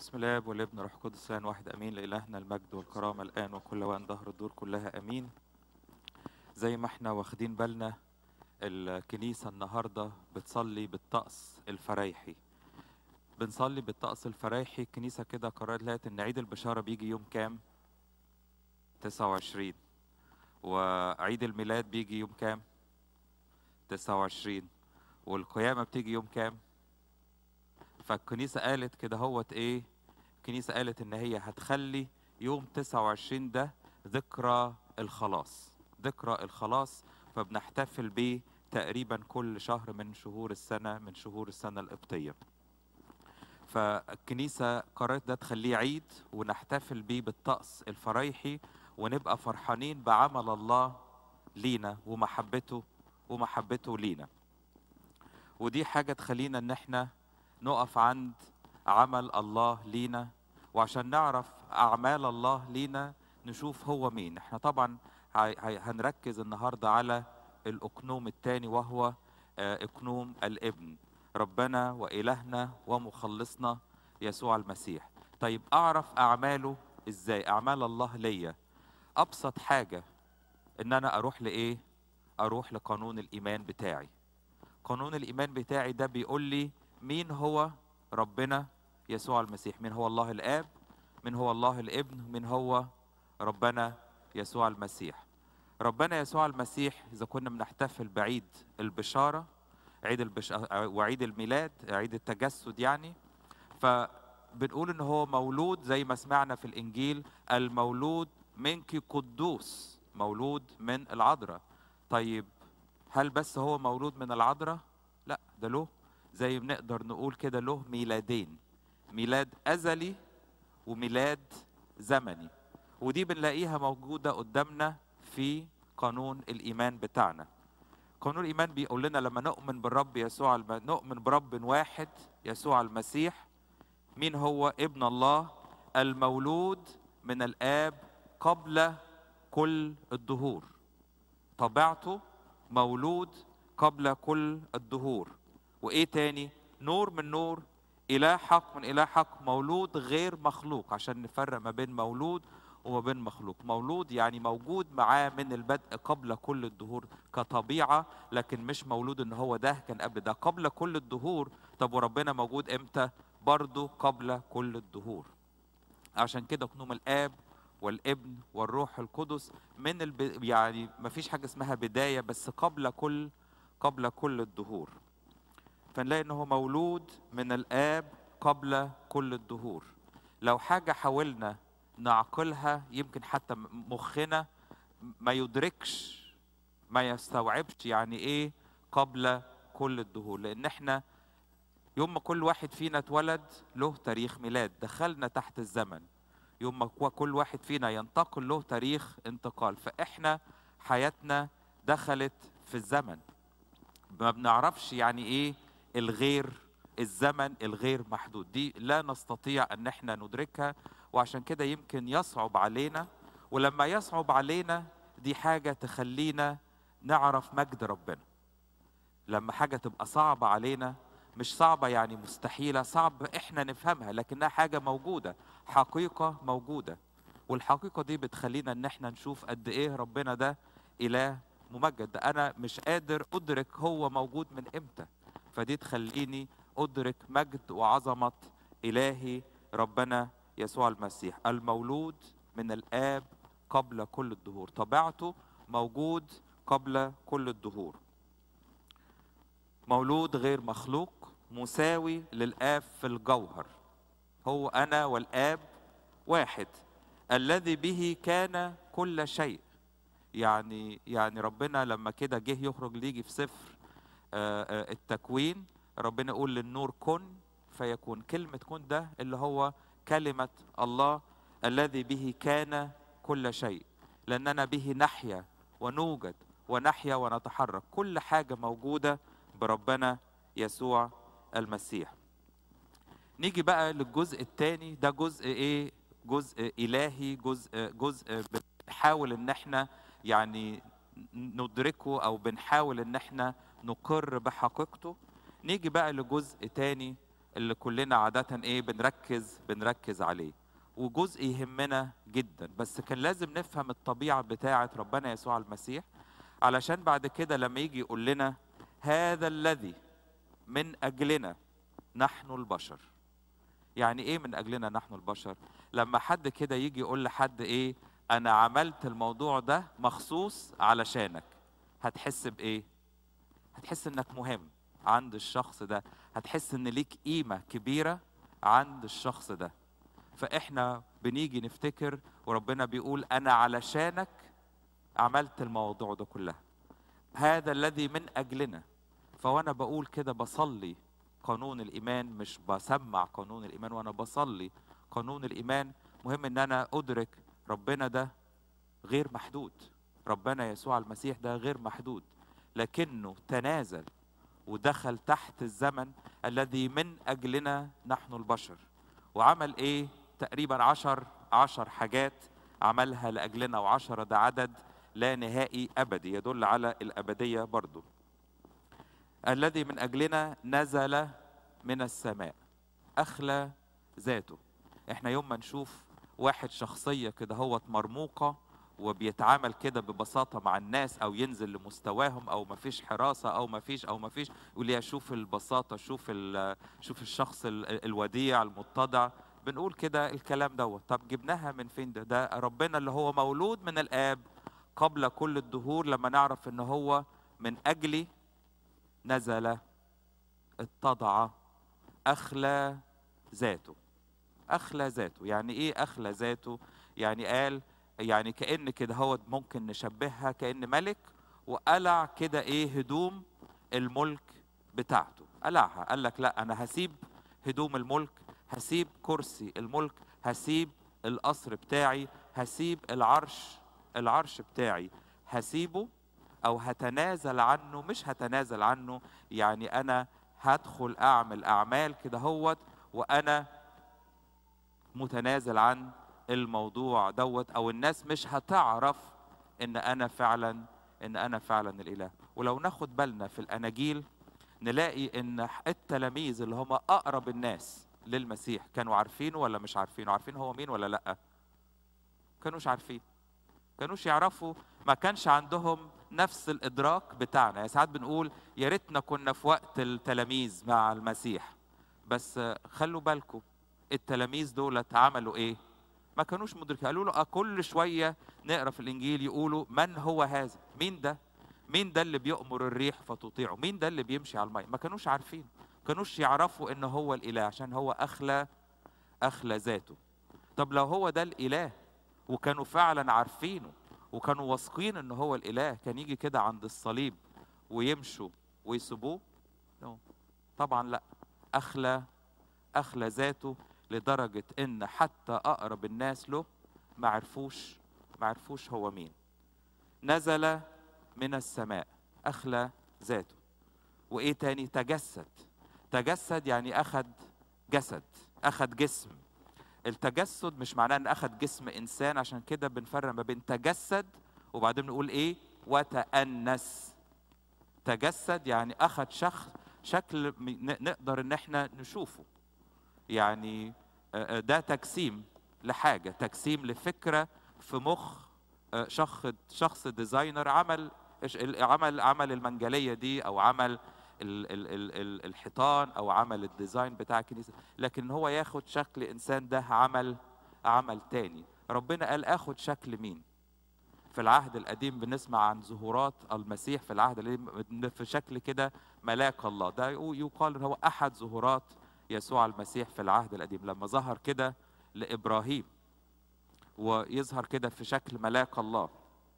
بسم الله والابن روح القدس الان واحد امين لالهنا المجد والكرامه الان وكل وان ظهر الدور كلها امين زي ما احنا واخدين بالنا الكنيسه النهارده بتصلي بالطقس الفرايحي بنصلي بالطقس الفرايحي الكنيسه كده قررت لقت ان عيد البشاره بيجي يوم كام 29 وعيد الميلاد بيجي يوم كام 29 والقيامه بتيجي يوم كام فالكنيسه قالت كده هوت ايه الكنيسه قالت ان هي هتخلي يوم 29 ده ذكرى الخلاص ذكرى الخلاص فبنحتفل بيه تقريبا كل شهر من شهور السنه من شهور السنه القبطيه فالكنيسه قررت ده تخليه عيد ونحتفل بيه بالطقس الفرايحي ونبقى فرحانين بعمل الله لينا ومحبته ومحبته لينا ودي حاجه تخلينا ان احنا نقف عند عمل الله لينا وعشان نعرف اعمال الله لينا نشوف هو مين احنا طبعا هي- هي- هنركز النهارده على الاقنوم الثاني وهو آه، اقنوم الابن ربنا والهنا ومخلصنا يسوع المسيح طيب اعرف اعماله ازاي اعمال الله ليا ابسط حاجه ان انا اروح لايه اروح لقانون الايمان بتاعي قانون الايمان بتاعي ده بيقول لي مين هو ربنا يسوع المسيح مين هو الله الاب من هو الله الابن من هو ربنا يسوع المسيح ربنا يسوع المسيح اذا كنا بنحتفل بعيد البشاره عيد البش... وعيد الميلاد عيد التجسد يعني فبنقول ان هو مولود زي ما سمعنا في الانجيل المولود منك قدوس مولود من العذراء طيب هل بس هو مولود من العذراء لا ده له زي بنقدر نقول كده له ميلادين ميلاد ازلي وميلاد زمني ودي بنلاقيها موجوده قدامنا في قانون الايمان بتاعنا قانون الايمان بيقول لنا لما نؤمن بالرب يسوع الم... نؤمن برب واحد يسوع المسيح مين هو ابن الله المولود من الاب قبل كل الدهور طبيعته مولود قبل كل الدهور وايه تاني نور من نور اله حق من اله حق مولود غير مخلوق عشان نفرق ما بين مولود وما بين مخلوق مولود يعني موجود معاه من البدء قبل كل الدهور كطبيعه لكن مش مولود ان هو ده كان قبل ده قبل كل الدهور طب وربنا موجود امتى برضه قبل كل الدهور عشان كده قنوم الاب والابن والروح القدس من الب... يعني ما فيش حاجه اسمها بدايه بس قبل كل قبل كل الدهور فنلاقي ان هو مولود من الاب قبل كل الدهور لو حاجه حاولنا نعقلها يمكن حتى مخنا ما يدركش ما يستوعبش يعني ايه قبل كل الدهور لان احنا يوم ما كل واحد فينا اتولد له تاريخ ميلاد دخلنا تحت الزمن يوم ما كل واحد فينا ينتقل له تاريخ انتقال فاحنا حياتنا دخلت في الزمن ما بنعرفش يعني ايه الغير الزمن الغير محدود دي لا نستطيع ان احنا ندركها وعشان كده يمكن يصعب علينا ولما يصعب علينا دي حاجه تخلينا نعرف مجد ربنا لما حاجه تبقى صعبه علينا مش صعبه يعني مستحيله صعب احنا نفهمها لكنها حاجه موجوده حقيقه موجوده والحقيقه دي بتخلينا ان احنا نشوف قد ايه ربنا ده اله ممجد ده انا مش قادر ادرك هو موجود من امتى فدي تخليني ادرك مجد وعظمه الهي ربنا يسوع المسيح المولود من الاب قبل كل الدهور طبيعته موجود قبل كل الدهور مولود غير مخلوق مساوي للاب في الجوهر هو انا والاب واحد الذي به كان كل شيء يعني يعني ربنا لما كده جه يخرج ليجي في سفر آه، آه، التكوين ربنا يقول للنور كن فيكون كلمة كن ده اللي هو كلمة الله الذي به كان كل شيء لأننا به نحيا ونوجد ونحيا ونتحرك كل حاجة موجودة بربنا يسوع المسيح نيجي بقى للجزء الثاني ده جزء ايه جزء الهي جزء جزء بنحاول ان احنا يعني ندركه او بنحاول ان احنا نقر بحقيقته نيجي بقى لجزء تاني اللي كلنا عادة ايه بنركز بنركز عليه وجزء يهمنا جدا بس كان لازم نفهم الطبيعة بتاعة ربنا يسوع المسيح علشان بعد كده لما يجي يقول لنا هذا الذي من أجلنا نحن البشر يعني ايه من أجلنا نحن البشر لما حد كده يجي يقول لحد ايه انا عملت الموضوع ده مخصوص علشانك هتحس بايه هتحس انك مهم عند الشخص ده هتحس ان ليك قيمه كبيره عند الشخص ده فاحنا بنيجي نفتكر وربنا بيقول انا علشانك عملت الموضوع ده كلها هذا الذي من اجلنا فوانا بقول كده بصلي قانون الايمان مش بسمع قانون الايمان وانا بصلي قانون الايمان مهم ان انا ادرك ربنا ده غير محدود ربنا يسوع المسيح ده غير محدود لكنه تنازل ودخل تحت الزمن الذي من أجلنا نحن البشر وعمل إيه تقريبا عشر عشر حاجات عملها لأجلنا وعشرة ده عدد لا نهائي أبدي يدل على الأبدية برضو الذي من أجلنا نزل من السماء أخلى ذاته احنا يوم ما نشوف واحد شخصية كده هو مرموقة وبيتعامل كده ببساطة مع الناس أو ينزل لمستواهم أو مفيش حراسة أو مفيش أو مفيش يقول يا شوف البساطة شوف شوف الشخص الوديع المتضع بنقول كده الكلام دوت طب جبناها من فين ده ده ربنا اللي هو مولود من الآب قبل كل الدهور لما نعرف إن هو من أجلي نزل اتضع أخلى ذاته أخلى ذاته يعني إيه أخلى ذاته يعني قال يعني كأن كده هو ممكن نشبهها كأن ملك وقلع كده إيه هدوم الملك بتاعته قلعها قال لك لا أنا هسيب هدوم الملك هسيب كرسي الملك هسيب القصر بتاعي هسيب العرش العرش بتاعي هسيبه او هتنازل عنه مش هتنازل عنه يعني انا هدخل اعمل اعمال كده هوت وانا متنازل عن الموضوع دوت او الناس مش هتعرف ان انا فعلا ان انا فعلا الاله ولو ناخد بالنا في الاناجيل نلاقي ان التلاميذ اللي هم اقرب الناس للمسيح كانوا عارفينه ولا مش عارفينه عارفين هو مين ولا لا كانوش عارفين كانوش يعرفوا ما كانش عندهم نفس الادراك بتاعنا يعني ساعات بنقول يا ريتنا كنا في وقت التلاميذ مع المسيح بس خلوا بالكم التلاميذ دول عملوا ايه ما كانوش مدركين قالوا له كل شويه نقرا في الانجيل يقولوا من هو هذا مين ده مين ده اللي بيأمر الريح فتطيعه مين ده اللي بيمشي على الماء ما كانوش عارفين كانوش يعرفوا ان هو الاله عشان هو اخلى اخلى ذاته طب لو هو ده الاله وكانوا فعلا عارفينه وكانوا واثقين ان هو الاله كان يجي كده عند الصليب ويمشوا ويسيبوه طبعا لا اخلى اخلى ذاته لدرجة إن حتى أقرب الناس له ما عرفوش ما عرفوش هو مين نزل من السماء أخلى ذاته وإيه تاني تجسد تجسد يعني أخد جسد أخد جسم التجسد مش معناه ان اخد جسم انسان عشان كده بنفرق ما بين تجسد وبعدين نقول ايه وتأنس تجسد يعني اخد شخص شكل نقدر ان احنا نشوفه يعني ده تجسيم لحاجه تجسيم لفكره في مخ شخص شخص ديزاينر عمل عمل عمل المنجليه دي او عمل ال ال ال الحيطان او عمل الديزاين بتاع الكنيسه لكن هو ياخد شكل انسان ده عمل عمل تاني ربنا قال اخد شكل مين في العهد القديم بنسمع عن ظهورات المسيح في العهد القديم في شكل كده ملاك الله ده يقال ان هو احد ظهورات يسوع المسيح في العهد القديم لما ظهر كده لابراهيم ويظهر كده في شكل ملاك الله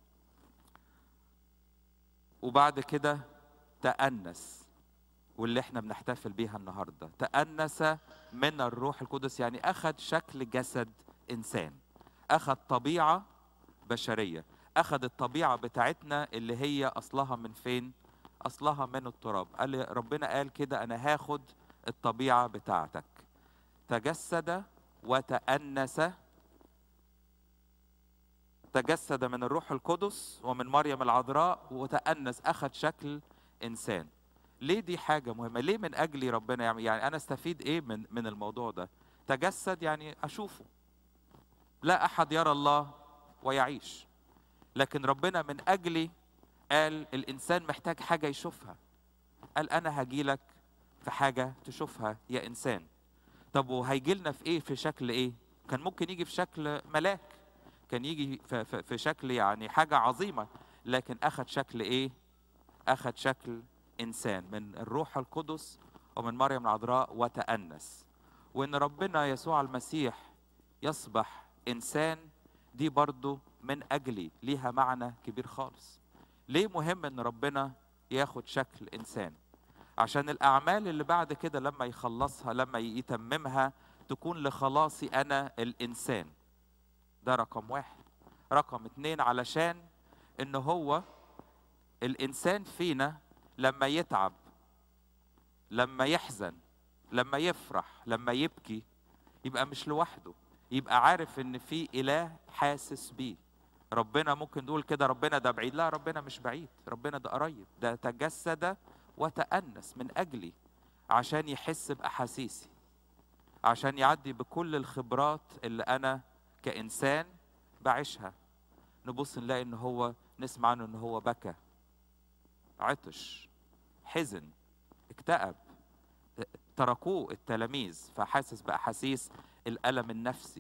وبعد كده تأنس واللي احنا بنحتفل بيها النهارده تأنس من الروح القدس يعني أخذ شكل جسد إنسان أخذ طبيعة بشرية أخذ الطبيعة بتاعتنا اللي هي أصلها من فين؟ أصلها من التراب قال ربنا قال كده أنا هاخد الطبيعة بتاعتك تجسد وتأنس تجسد من الروح القدس ومن مريم العذراء وتأنس أخذ شكل إنسان ليه دي حاجة مهمة ليه من أجلي ربنا يعمل يعني أنا استفيد إيه من من الموضوع ده تجسد يعني أشوفه لا أحد يرى الله ويعيش لكن ربنا من أجلي قال الإنسان محتاج حاجة يشوفها قال أنا هجيلك في حاجة تشوفها يا إنسان طب وهيجي لنا في إيه في شكل إيه كان ممكن يجي في شكل ملاك كان يجي في, في, في شكل يعني حاجة عظيمة لكن أخذ شكل إيه أخذ شكل إنسان من الروح القدس ومن مريم العذراء وتأنس وإن ربنا يسوع المسيح يصبح إنسان دي برضو من أجلي ليها معنى كبير خالص ليه مهم إن ربنا ياخد شكل إنسان عشان الأعمال اللي بعد كده لما يخلصها لما يتممها تكون لخلاصي أنا الإنسان ده رقم واحد رقم اتنين علشان إن هو الإنسان فينا لما يتعب لما يحزن لما يفرح لما يبكي يبقى مش لوحده يبقى عارف ان في اله حاسس بيه ربنا ممكن نقول كده ربنا ده بعيد لا ربنا مش بعيد ربنا ده قريب ده تجسد وتأنس من أجلي عشان يحس بأحاسيسي عشان يعدي بكل الخبرات اللي أنا كإنسان بعيشها نبص نلاقي إن هو نسمع عنه إن هو بكى عطش حزن اكتئب تركوه التلاميذ فحاسس بأحاسيس الألم النفسي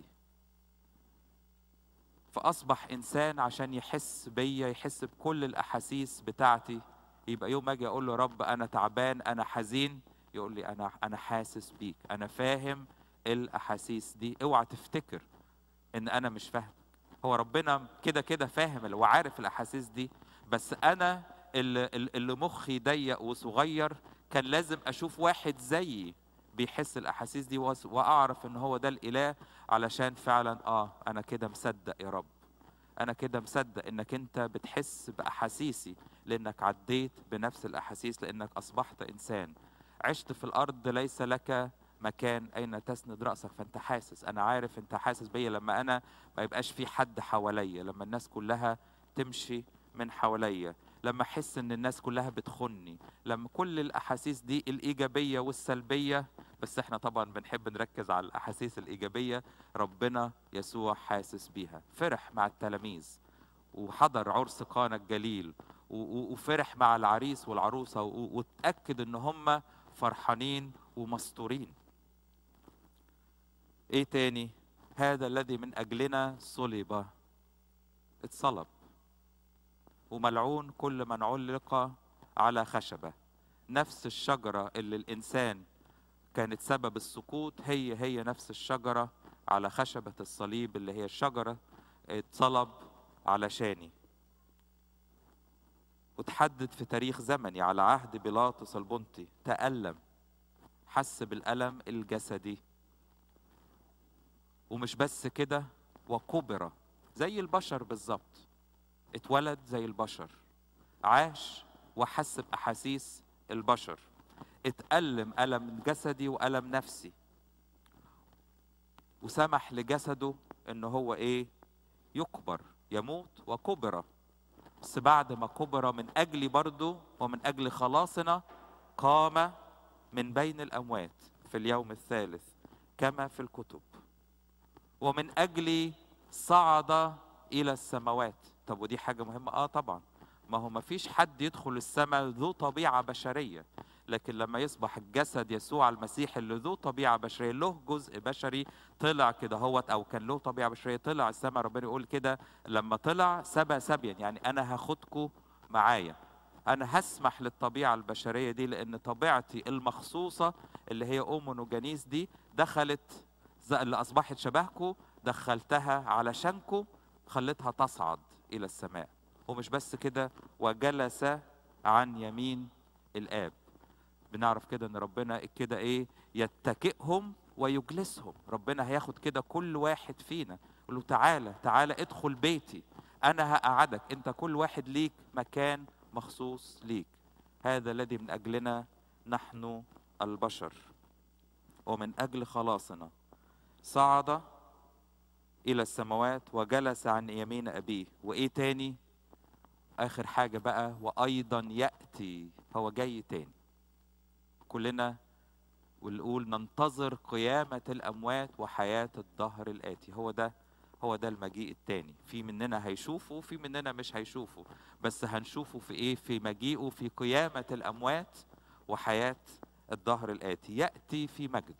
فأصبح إنسان عشان يحس بيا يحس بكل الأحاسيس بتاعتي يبقى يوم أجي أقول له رب أنا تعبان أنا حزين يقول لي أنا أنا حاسس بيك أنا فاهم الأحاسيس دي اوعى تفتكر إن أنا مش فاهم هو ربنا كده كده فاهم وعارف الأحاسيس دي بس أنا اللي, اللي مخي ضيق وصغير كان لازم اشوف واحد زيي بيحس الاحاسيس دي واعرف ان هو ده الاله علشان فعلا اه انا كده مصدق يا رب انا كده مصدق انك انت بتحس باحاسيسي لانك عديت بنفس الاحاسيس لانك اصبحت انسان عشت في الارض ليس لك مكان اين تسند راسك فانت حاسس انا عارف انت حاسس بيا لما انا ما يبقاش في حد حواليا لما الناس كلها تمشي من حواليا لما احس ان الناس كلها بتخني لما كل الاحاسيس دي الايجابيه والسلبيه بس احنا طبعا بنحب نركز على الاحاسيس الايجابيه ربنا يسوع حاسس بيها فرح مع التلاميذ وحضر عرس قانا الجليل وفرح مع العريس والعروسه وتاكد ان هم فرحانين ومستورين ايه تاني هذا الذي من اجلنا صلب اتصلب وملعون كل من علق على خشبة نفس الشجرة اللي الإنسان كانت سبب السقوط هي هي نفس الشجرة على خشبة الصليب اللي هي الشجرة اتصلب علشاني وتحدد في تاريخ زمني على عهد بيلاطس البنطي تألم حس بالألم الجسدي ومش بس كده وكبر زي البشر بالظبط اتولد زي البشر عاش وحس بأحاسيس البشر اتألم ألم جسدي وألم نفسي وسمح لجسده ان هو ايه يكبر يموت وكبر بس بعد ما كبر من اجلي برضه ومن اجل خلاصنا قام من بين الاموات في اليوم الثالث كما في الكتب ومن اجلي صعد الى السماوات طب ودي حاجه مهمه اه طبعا ما هو ما فيش حد يدخل السماء ذو طبيعه بشريه لكن لما يصبح الجسد يسوع المسيح اللي ذو طبيعه بشريه له جزء بشري طلع كده هوت او كان له طبيعه بشريه طلع السماء ربنا يقول كده لما طلع سبى سبيا يعني انا هاخدكم معايا انا هسمح للطبيعه البشريه دي لان طبيعتي المخصوصه اللي هي اومونوجانيس دي دخلت اللي اصبحت شبهكم دخلتها علشانكم خليتها تصعد الى السماء ومش بس كده وجلس عن يمين الاب بنعرف كده ان ربنا كده ايه يتكئهم ويجلسهم ربنا هياخد كده كل واحد فينا يقول له تعالى تعالى ادخل بيتي انا هقعدك انت كل واحد ليك مكان مخصوص ليك هذا الذي من اجلنا نحن البشر ومن اجل خلاصنا صعد الى السماوات وجلس عن يمين ابيه وايه تاني اخر حاجه بقى وايضا ياتي هو جاي تاني كلنا ونقول ننتظر قيامة الأموات وحياة الدهر الآتي هو ده هو ده المجيء التاني في مننا هيشوفه وفي مننا مش هيشوفه بس هنشوفه في ايه في مجيئه في قيامة الأموات وحياة الدهر الآتي يأتي في مجده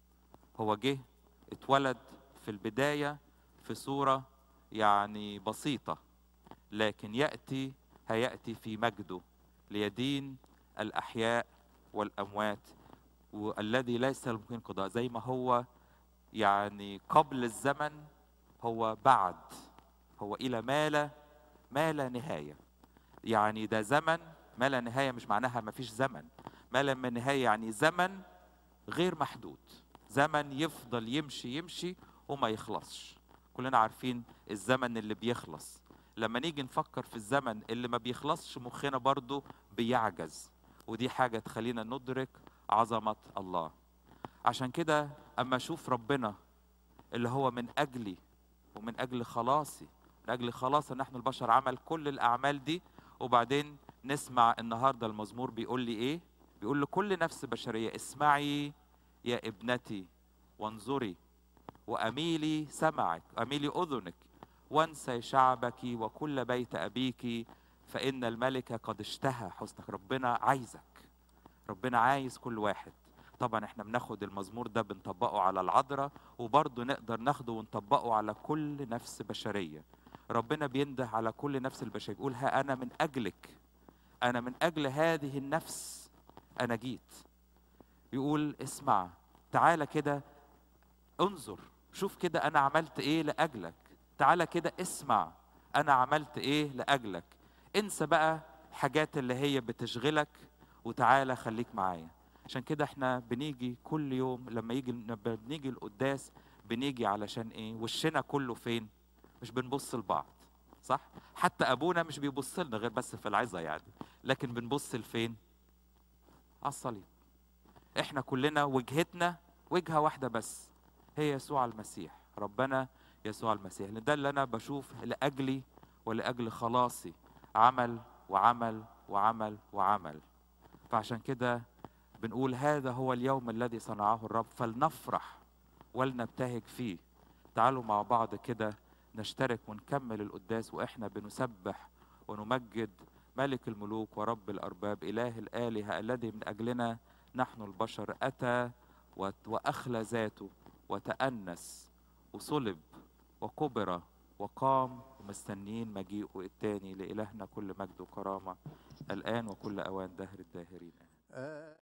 هو جه اتولد في البداية في صورة يعني بسيطة لكن يأتي هيأتي في مجده ليدين الأحياء والأموات والذي ليس ممكن قضاء زي ما هو يعني قبل الزمن هو بعد هو إلى ما لا ما لا نهاية يعني ده زمن ما لا نهاية مش معناها ما فيش زمن ما لا نهاية يعني زمن غير محدود زمن يفضل يمشي يمشي وما يخلصش كلنا عارفين الزمن اللي بيخلص لما نيجي نفكر في الزمن اللي ما بيخلصش مخنا برضو بيعجز ودي حاجة تخلينا ندرك عظمة الله عشان كده أما أشوف ربنا اللي هو من أجلي ومن أجل خلاصي من أجل خلاص نحن البشر عمل كل الأعمال دي وبعدين نسمع النهاردة المزمور بيقول لي إيه بيقول لكل نفس بشرية اسمعي يا ابنتي وانظري وأميلي سمعك أميلي أذنك وانسي شعبك وكل بيت أبيك فإن الملك قد اشتهى حسنك ربنا عايزك ربنا عايز كل واحد طبعا احنا بناخد المزمور ده بنطبقه على العذراء وبرضه نقدر ناخده ونطبقه على كل نفس بشرية ربنا بينده على كل نفس البشرية بيقول ها أنا من أجلك أنا من أجل هذه النفس أنا جيت يقول اسمع تعالى كده انظر شوف كده أنا عملت إيه لأجلك تعالى كده اسمع أنا عملت إيه لأجلك انسى بقى حاجات اللي هي بتشغلك وتعالى خليك معايا عشان كده احنا بنيجي كل يوم لما يجي لما بنيجي القداس بنيجي علشان ايه وشنا كله فين مش بنبص لبعض صح حتى ابونا مش بيبص لنا غير بس في العظه يعني لكن بنبص لفين على الصليب احنا كلنا وجهتنا وجهه واحده بس هي يسوع المسيح ربنا يسوع المسيح لان ده اللي انا بشوف لاجلي ولاجل خلاصي عمل وعمل وعمل وعمل فعشان كده بنقول هذا هو اليوم الذي صنعه الرب فلنفرح ولنبتهج فيه تعالوا مع بعض كده نشترك ونكمل القداس واحنا بنسبح ونمجد ملك الملوك ورب الارباب اله الالهه الذي من اجلنا نحن البشر اتى واخلى ذاته وتأنس وصلب وكبر وقام ومستنيين مجيئه التاني لإلهنا كل مجد وكرامة الآن وكل أوان دهر الداهرين آه